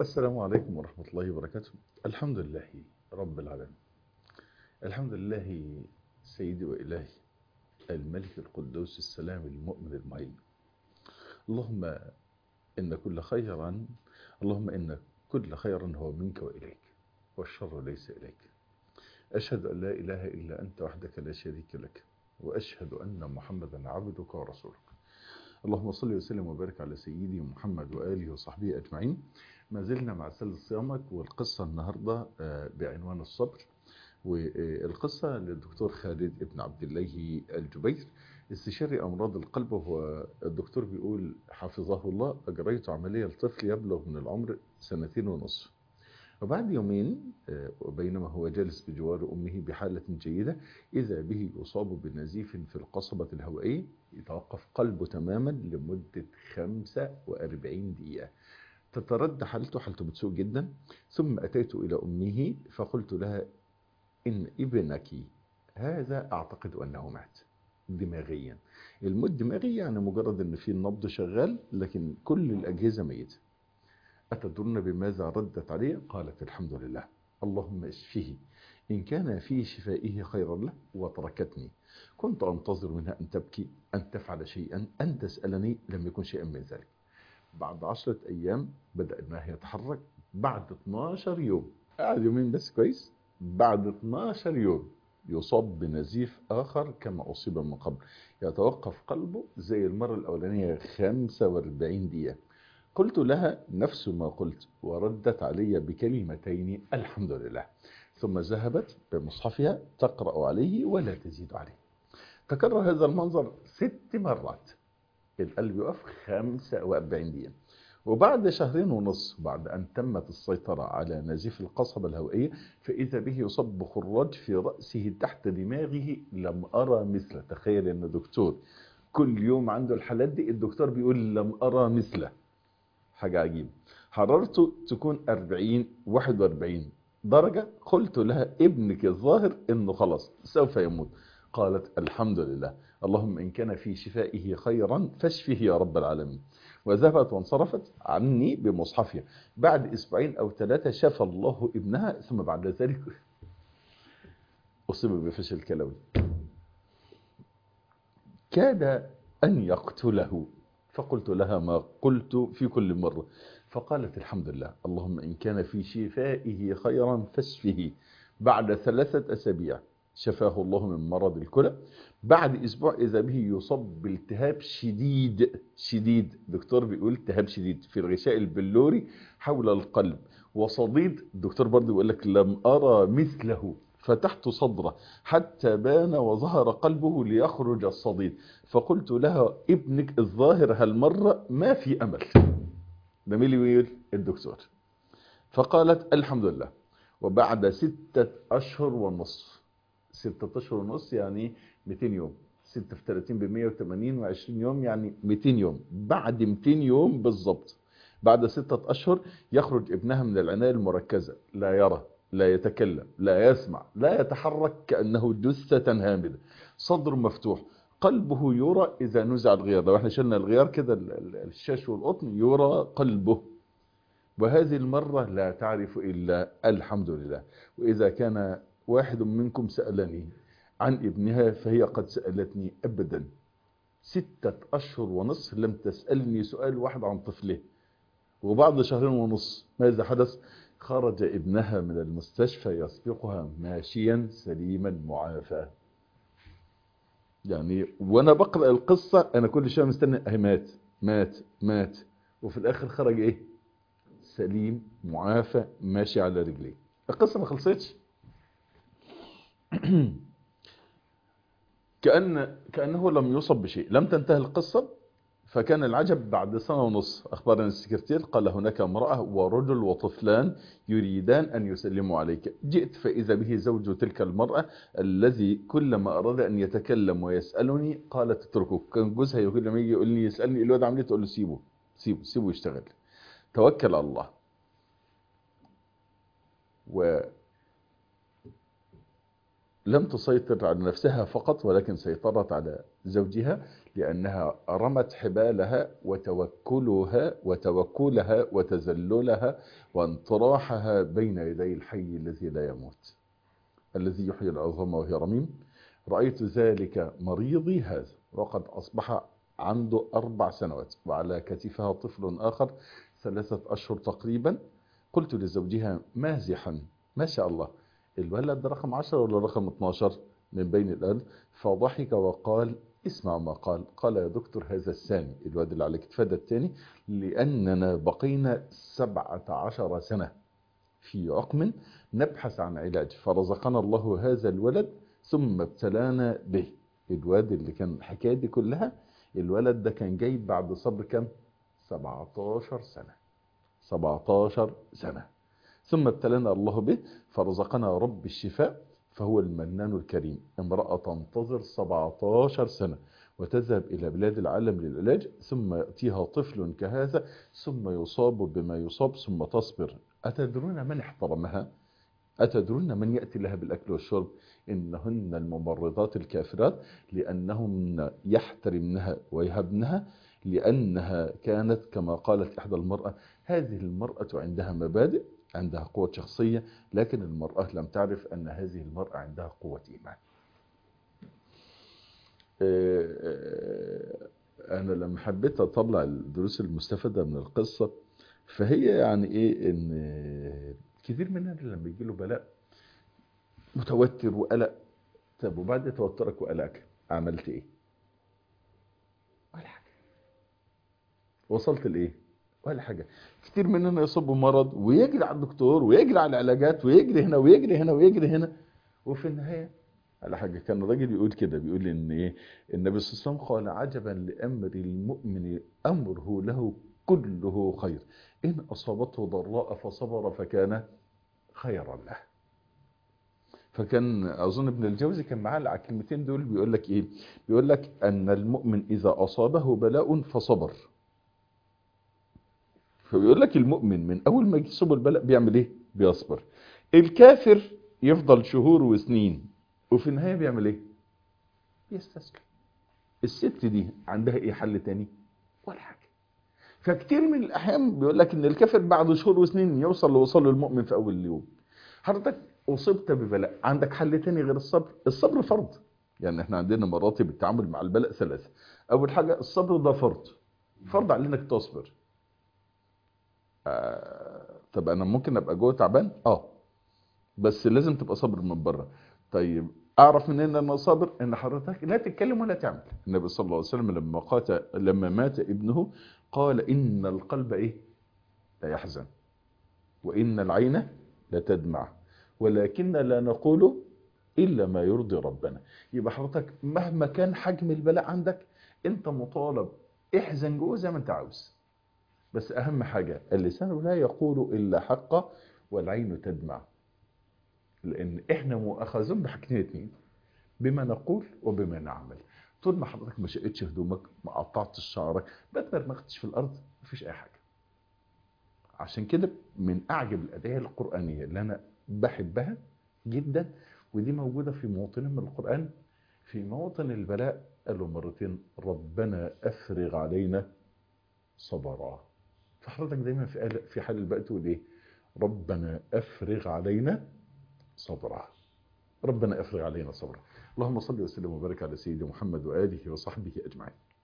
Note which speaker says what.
Speaker 1: السلام عليكم ورحمة الله وبركاته الحمد لله رب العالمين الحمد لله سيدي وإلهي الملك القدوس السلام المؤمن المعين اللهم إن كل خيرا اللهم إن كل خيرا هو منك وإليك والشر ليس إليك أشهد أن لا إله إلا أنت وحدك لا شريك لك وأشهد أن محمدا عبدك ورسولك اللهم صل وسلم وبارك على سيدي محمد وآله وصحبه أجمعين ما زلنا مع سل صيامك والقصة النهاردة بعنوان الصبر والقصة للدكتور خالد ابن عبد الله الجبير استشاري أمراض القلب وهو الدكتور بيقول حفظه الله أجريت عملية لطفل يبلغ من العمر سنتين ونصف وبعد يومين وبينما هو جالس بجوار أمه بحالة جيدة إذا به يصاب بنزيف في القصبة الهوائية يتوقف قلبه تماما لمدة 45 دقيقة تترد حالته حالته بتسوء جدا ثم أتيت إلى أمه فقلت لها إن ابنك هذا أعتقد أنه مات دماغيا الموت دماغي يعني مجرد أن في النبض شغال لكن كل الأجهزة ميتة أتدرون بماذا ردت عليه قالت الحمد لله اللهم اشفه إن كان في شفائه خيرا له وتركتني كنت أنتظر منها أن تبكي أن تفعل شيئا أن تسألني لم يكن شيئا من ذلك بعد عشرة أيام بدأ أنها يتحرك بعد 12 يوم قعد يومين بس كويس بعد 12 يوم يصاب بنزيف آخر كما أصيب من قبل يتوقف قلبه زي المرة الأولانية 45 دقيقة قلت لها نفس ما قلت وردت علي بكلمتين الحمد لله ثم ذهبت بمصحفها تقرأ عليه ولا تزيد عليه تكرر هذا المنظر ست مرات القلب يقف 45 دقيقة وبعد شهرين ونصف بعد أن تمت السيطرة على نزيف القصبة الهوائية فإذا به يصب خراج في رأسه تحت دماغه لم أرى مثله تخيل أن دكتور كل يوم عنده الحالات دي الدكتور بيقول لم أرى مثله حاجة عجيبة حرارته تكون 40 41 درجة قلت لها ابنك الظاهر انه خلاص سوف يموت قالت الحمد لله اللهم إن كان في شفائه خيرا فاشفه يا رب العالمين وذهبت وانصرفت عني بمصحفها بعد اسبوعين او ثلاثة شفى الله ابنها ثم بعد ذلك اصيب بفشل كلوي كاد ان يقتله فقلت لها ما قلت في كل مرة فقالت الحمد لله اللهم إن كان في شفائه خيرا فاشفه بعد ثلاثة أسابيع شفاه الله من مرض الكلى بعد أسبوع إذا به يصاب بالتهاب شديد شديد دكتور بيقول التهاب شديد في الغشاء البلوري حول القلب وصديد الدكتور برضه يقول لك لم أرى مثله فتحت صدره حتى بان وظهر قلبه ليخرج الصديد فقلت لها ابنك الظاهر هالمرة ما في أمل ده مين اللي يقول الدكتور فقالت الحمد لله وبعد ستة أشهر ونصف ستة أشهر ونصف يعني 200 يوم 6 في 30 ب 180 و20 يوم يعني 200 يوم بعد 200 يوم بالظبط بعد ستة أشهر يخرج ابنها من العناية المركزة لا يرى لا يتكلم لا يسمع لا يتحرك كأنه جثة هامدة صدر مفتوح قلبه يرى إذا نزع الغيار لو احنا شلنا الغيار كده الشاش والقطن يرى قلبه وهذه المرة لا تعرف إلا الحمد لله وإذا كان واحد منكم سألني عن ابنها فهي قد سألتني أبدا ستة أشهر ونصف لم تسألني سؤال واحد عن طفله وبعد شهرين ونصف ماذا حدث خرج ابنها من المستشفى يسبقها ماشيا سليما معافى يعني وانا بقرأ القصة انا كل شوية مستني اهي مات مات مات وفي الاخر خرج ايه سليم معافى ماشي على رجليه القصة ما خلصتش كأن كأنه لم يصب بشيء لم تنتهي القصة فكان العجب بعد سنة ونص أخبرنا السكرتير قال هناك امرأة ورجل وطفلان يريدان أن يسلموا عليك جئت فإذا به زوج تلك المرأة الذي كلما أراد أن يتكلم ويسألني قالت اتركه كان جوزها كل ما يجي يقول لي يسألني الواد عمليه تقول له سيبه سيبه سيبه يشتغل توكل على الله و لم تسيطر على نفسها فقط ولكن سيطرت على زوجها لأنها رمت حبالها وتوكلها وتوكلها وتذللها وانطراحها بين يدي الحي الذي لا يموت الذي يحيي العظام وهي رميم رأيت ذلك مريضي هذا وقد أصبح عنده أربع سنوات وعلى كتفها طفل آخر ثلاثة أشهر تقريبا قلت لزوجها مازحا ما شاء الله الولد ده رقم 10 ولا رقم 12 من بين الأهل فضحك وقال اسمع ما قال قال يا دكتور هذا الثاني الواد اللي على كتفه ده الثاني لأننا بقينا 17 سنة في عقم نبحث عن علاج فرزقنا الله هذا الولد ثم ابتلانا به الواد اللي كان الحكايه دي كلها الولد ده كان جاي بعد صبر كام 17 سنة 17 سنة ثم ابتلانا الله به فرزقنا رب الشفاء فهو المنان الكريم امرأة تنتظر 17 سنة وتذهب إلى بلاد العالم للعلاج ثم يأتيها طفل كهذا ثم يصاب بما يصاب ثم تصبر أتدرون من احترمها أتدرون من يأتي لها بالأكل والشرب إنهن الممرضات الكافرات لأنهن يحترمنها ويهبنها لأنها كانت كما قالت إحدى المرأة هذه المرأة عندها مبادئ عندها قوة شخصية لكن المرأة لم تعرف أن هذه المرأة عندها قوة إيمان أنا لما حبيت أطلع الدروس المستفادة من القصة فهي يعني إيه إن كثير مننا لما يجي له بلاء متوتر وقلق طب وبعد توترك وقلقك عملت ايه ولا حاجه وصلت لايه ولا حاجه كتير مننا يصاب بمرض ويجري على الدكتور ويجري على العلاجات ويجري هنا ويجري هنا ويجري هنا وفي النهايه على حاجه كان الراجل يقول كده بيقول ان ايه النبي صلى الله عليه وسلم قال عجبا لامر المؤمن امره له كله خير ان اصابته ضراء فصبر فكان خيرا له فكان اظن ابن الجوزي كان معاه على الكلمتين دول بيقول لك ايه بيقول لك ان المؤمن اذا اصابه بلاء فصبر فبيقول لك المؤمن من اول ما يصيبه البلاء بيعمل ايه بيصبر الكافر يفضل شهور وسنين وفي النهايه بيعمل ايه يستسلم الست دي عندها ايه حل تاني ولا حاجه فكتير من الاحيان بيقول لك ان الكافر بعد شهور وسنين يوصل لوصل المؤمن في اول اليوم حضرتك اصبت ببلاء عندك حل تاني غير الصبر الصبر فرض يعني احنا عندنا مراتب التعامل مع البلاء ثلاثه اول حاجه الصبر ده فرض فرض علينا انك تصبر آه طب انا ممكن ابقى جوه تعبان اه بس لازم تبقى صابر من بره طيب اعرف منين ان انا صابر ان حضرتك لا تتكلم ولا تعمل النبي صلى الله عليه وسلم لما قاتل لما مات ابنه قال ان القلب ايه لا يحزن وان العين لا تدمع ولكن لا نقول الا ما يرضي ربنا يبقى حضرتك مهما كان حجم البلاء عندك انت مطالب احزن جوه زي ما انت عاوز بس اهم حاجه اللسان لا يقول الا حقا والعين تدمع لان احنا مؤاخذون بحاجتين اتنين بما نقول وبما نعمل طول ما حضرتك ما شقتش هدومك ما قطعتش شعرك ما اتمرمختش في الارض مفيش اي حاجه عشان كده من اعجب الادعيه القرانيه اللي انا بحبها جدا ودي موجوده في موطن من القران في موطن البلاء قالوا مرتين ربنا افرغ علينا صبرا فحضرتك دايما في في حال البلاء تقول ايه ربنا افرغ علينا صبرا ربنا افرغ علينا صبرا اللهم صل وسلم وبارك على سيدنا محمد واله وصحبه اجمعين